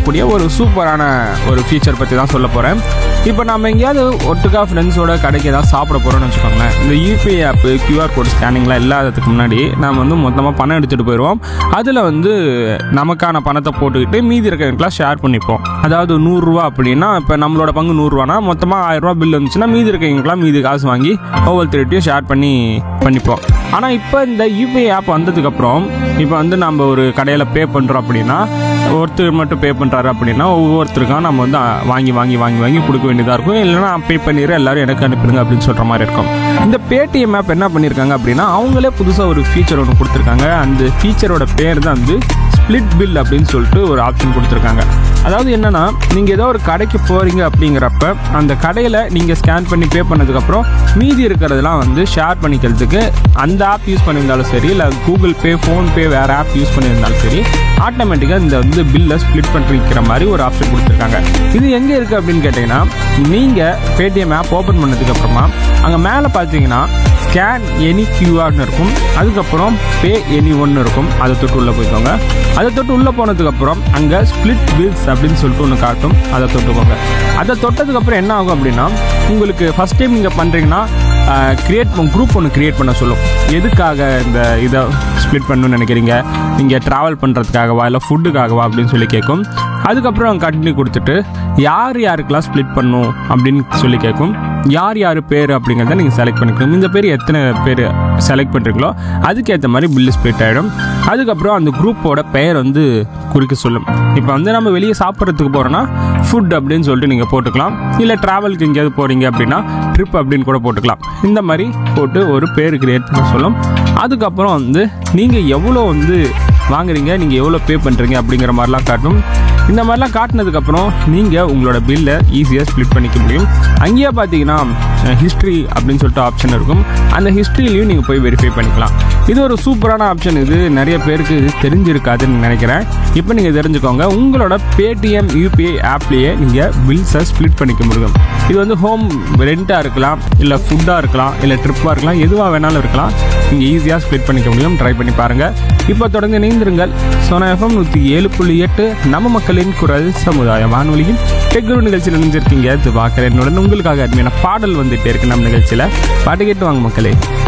பண்ணக்கூடிய ஒரு சூப்பரான ஒரு ஃபீச்சர் பற்றி தான் சொல்ல போகிறேன் இப்போ நம்ம எங்கேயாவது ஒட்டுக்கா ஃப்ரெண்ட்ஸோட கடைக்கு ஏதாவது சாப்பிட போகிறோம்னு வச்சுக்கோங்களேன் இந்த யூபிஐ ஆப்பு கியூஆர் கோட் ஸ்கேனிங்லாம் இல்லாததுக்கு முன்னாடி நம்ம வந்து மொத்தமாக பணம் எடுத்துகிட்டு போயிடுவோம் அதில் வந்து நமக்கான பணத்தை போட்டுக்கிட்டு மீதி இருக்கிறவங்களுக்குலாம் ஷேர் பண்ணிப்போம் அதாவது நூறுரூவா அப்படின்னா இப்போ நம்மளோட பங்கு நூறுரூவானா மொத்தமாக ஆயிரரூவா பில் வந்துச்சுன்னா மீதி இருக்கிறவங்களுக்குலாம் மீதி காசு வாங்கி ஒவ்வொருத்தருட்டையும் ஷேர் பண்ணி பண்ணிப்போம் ஆனால் இப்போ இந்த யூபிஐ ஆப் வந்ததுக்கப்புறம் இப்போ வந்து நம்ம ஒரு கடையில் பே பண்ணுறோம் அப்படின்னா ஒருத்தர் மட்டும் பே பண்ணுறாரு அப்படின்னா ஒவ்வொருத்தருக்கும் நம்ம வந்து அஹ், வாங்கி வாங்கி வாங்கி வாங்கி கொடுக்க வேண்டியதாக இருக்கும் இல்லைன்னா பே பண்ணிடுறேன் எல்லாரும் எனக்கு அனுப்பிடுங்க அப்படின்னு சொல்கிற மாதிரி இருக்கும் இந்த பேடிஎம் ஆப் என்ன பண்ணியிருக்காங்க அப்படின்னா அவங்களே புதுசாக ஒரு ஃபீச்சர் ஒன்று கொடுத்துருக்காங்க அந்த ஃபீச்சரோட பேர் தான் வந்து ஸ்ப்ளிட் பில் அப்படின்னு சொல்லிட்டு ஒரு ஆப்ஷன் கொடுத்துருக்காங்க அதாவது என்னன்னா நீங்கள் ஏதோ ஒரு கடைக்கு போகிறீங்க அப்படிங்கிறப்ப அந்த கடையில் நீங்கள் ஸ்கேன் பண்ணி பே பண்ணதுக்கப்புறம் மீதி இருக்கிறதெல்லாம் வந்து ஷேர் பண்ணிக்கிறதுக்கு அந்த ஆப் யூஸ் பண்ணியிருந்தாலும் சரி இல்லை கூகுள் பே ஃபோன்பே வேறு ஆப் யூஸ் பண்ணியிருந்தாலும் சரி ஆட்டோமேட்டிக்காக இந்த வந்து பில்லை ஸ்ப்ளிட் பண்ணிக்கிற மாதிரி ஒரு ஆப்ஷன் கொடுத்துருக்காங்க இது எங்கே இருக்குது அப்படின்னு கேட்டிங்கன்னா நீங்கள் பேடிஎம் ஆப் ஓப்பன் பண்ணதுக்கப்புறமா அங்கே மேலே பார்த்தீங்கன்னா ஸ்கேன் எனி கியூஆர்னு இருக்கும் அதுக்கப்புறம் பே எனி ஒன்று இருக்கும் அதை தொட்டு உள்ளே போய்க்கோங்க அதை தொட்டு உள்ளே போனதுக்கப்புறம் அங்கே ஸ்ப்ளிட் பில்ஸ் அப்படின்னு சொல்லிட்டு ஒன்று காட்டும் அதை தொட்டுக்கோங்க அதை தொட்டதுக்கப்புறம் என்ன ஆகும் அப்படின்னா உங்களுக்கு ஃபஸ்ட் டைம் நீங்கள் பண்ணுறீங்கன்னா கிரியேட் குரூப் ஒன்று கிரியேட் பண்ண சொல்லும் எதுக்காக இந்த இதை ஸ்ப்ளிட் பண்ணணும்னு நினைக்கிறீங்க நீங்கள் ட்ராவல் பண்ணுறதுக்காகவா இல்லை ஃபுட்டுக்காகவா அப்படின்னு சொல்லி கேட்கும் அதுக்கப்புறம் கண்டினியூ கொடுத்துட்டு யார் யாருக்கெல்லாம் ஸ்ப்ளிட் பண்ணும் அப்படின்னு சொல்லி கேட்கும் யார் யார் பேர் அப்படிங்கிறத நீங்கள் செலக்ட் பண்ணிக்கணும் இந்த பேர் எத்தனை பேர் செலக்ட் பண்ணுறீங்களோ அதுக்கேற்ற மாதிரி பில்லு ஸ்ப்ளிட் ஆகிடும் அதுக்கப்புறம் அந்த குரூப்போட பெயர் வந்து குறிக்க சொல்லும் இப்போ வந்து நம்ம வெளியே சாப்பிட்றதுக்கு போகிறோன்னா ஃபுட் அப்படின்னு சொல்லிட்டு நீங்கள் போட்டுக்கலாம் இல்லை ட்ராவலுக்கு எங்கேயாவது போகிறீங்க அப்படின்னா ட்ரிப் அப்படின்னு கூட போட்டுக்கலாம் இந்த மாதிரி போட்டு ஒரு பேர் கிரியேட் பண்ண சொல்லும் அதுக்கப்புறம் வந்து நீங்கள் எவ்வளோ வந்து வாங்குறீங்க நீங்கள் எவ்வளோ பே பண்ணுறீங்க அப்படிங்கிற மாதிரிலாம் காட்டும் இந்த மாதிரிலாம் காட்டினதுக்கப்புறம் நீங்கள் உங்களோட பில்லை ஈஸியாக ஸ்ப்ளிட் பண்ணிக்க முடியும் அங்கேயே பார்த்தீங்கன்னா ஹிஸ்ட்ரி அப்படின்னு சொல்லிட்டு ஆப்ஷன் இருக்கும் அந்த ஹிஸ்ட்ரிலையும் நீங்கள் போய் வெரிஃபை பண்ணிக்கலாம் இது ஒரு சூப்பரான ஆப்ஷன் இது நிறைய பேருக்கு இது தெரிஞ்சிருக்காதுன்னு நினைக்கிறேன் இப்போ நீங்கள் தெரிஞ்சுக்கோங்க உங்களோட பேடிஎம் யூபிஐ ஆப்லேயே நீங்கள் பில்ஸை ஸ்ப்ளிட் பண்ணிக்க முடியும் இது வந்து ஹோம் ரெண்ட்டாக இருக்கலாம் இல்லை ஃபுட்டாக இருக்கலாம் இல்லை ட்ரிப்பாக இருக்கலாம் எதுவாக வேணாலும் இருக்கலாம் நீங்கள் ஈஸியாக ஸ்ப்ளிட் பண்ணிக்க முடியும் ட்ரை பண்ணி பாருங்கள் இப்போ தொடர்ந்து இணைந்திருங்கள் சோனா எஃப்எம் நூற்றி ஏழு புள்ளி எட்டு நம்ம மக்களின் குரல் சமுதாய வானொலியில் டெக்ரு நிகழ்ச்சியில் நினைஞ்சிருக்கீங்க இது பார்க்குறேன் என்னுடன் உங்களுக்காக அருமையான பாடல் வந்துட்டே இருக்கு நம்ம நிகழ்ச்சியில் பாட்டு கேட்டு வாங்க மக்களே